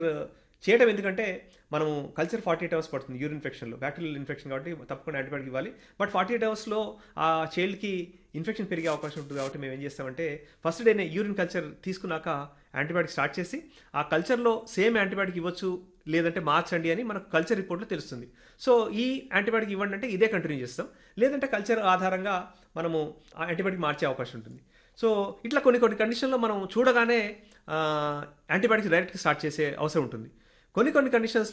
చేయడం ఎందుకంటే మనము కల్చర్ ఫార్టీ ఎయిట్ అవర్స్ పడుతుంది యూరిన్ ఇన్ఫెక్షన్లో బ్యాక్టీరియల్ ఇన్ఫెక్షన్ కాబట్టి తప్పకుండా యాంటీబయాటిక్ ఇవ్వాలి బట్ ఫార్టీ ఎయిట్ అవర్స్లో ఆ చైల్డ్కి ఇన్ఫెక్షన్ పెరిగే అవకాశం ఉంటుంది కాబట్టి మేము ఏం చేస్తామంటే ఫస్ట్ డేనే యూరిన్ కల్చర్ తీసుకున్నాక యాంటీబయాటిక్ స్టార్ట్ చేసి ఆ కల్చర్లో సేమ్ యాంటీబయాటిక్ ఇవ్వచ్చు లేదంటే మార్చండి అని మనకు కల్చర్ రిపోర్ట్లో తెలుస్తుంది సో ఈ యాంటీబయాటిక్ ఇవ్వండి అంటే ఇదే కంటిన్యూ చేస్తాం లేదంటే కల్చర్ ఆధారంగా మనము ఆ యాంటీబయాటిక్ మార్చే అవకాశం ఉంటుంది సో ఇట్లా కొన్ని కొన్ని కండిషన్లో మనం చూడగానే యాంటీబయాటిక్స్ డైరెక్ట్గా స్టార్ట్ చేసే అవసరం ఉంటుంది కొన్ని కొన్ని కండిషన్స్